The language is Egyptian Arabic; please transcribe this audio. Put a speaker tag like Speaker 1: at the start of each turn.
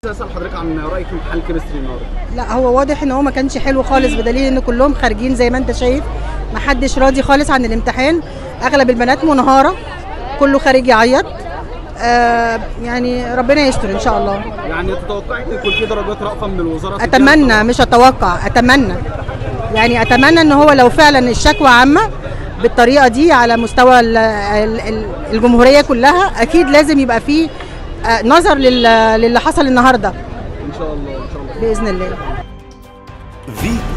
Speaker 1: اسال حضرتك عن رايك في امتحان الكيمستري النهارده
Speaker 2: لا هو واضح ان هو ما كانش حلو خالص بدليل ان كلهم خارجين زي ما انت شايف ما حدش راضي خالص عن الامتحان اغلب البنات منهاره كله خارج يعيط آه يعني ربنا يستر ان شاء الله
Speaker 1: يعني تتوقعي ان يكون في درجات رأفة من الوزاره
Speaker 2: اتمنى مش اتوقع اتمنى يعني اتمنى ان هو لو فعلا الشكوى عامه بالطريقه دي على مستوى ال- ال- ال- الجمهوريه كلها اكيد لازم يبقى فيه آه، نظر لل- للي حصل النهارده
Speaker 1: ان شاء الله ان شاء الله
Speaker 2: باذن الله
Speaker 3: في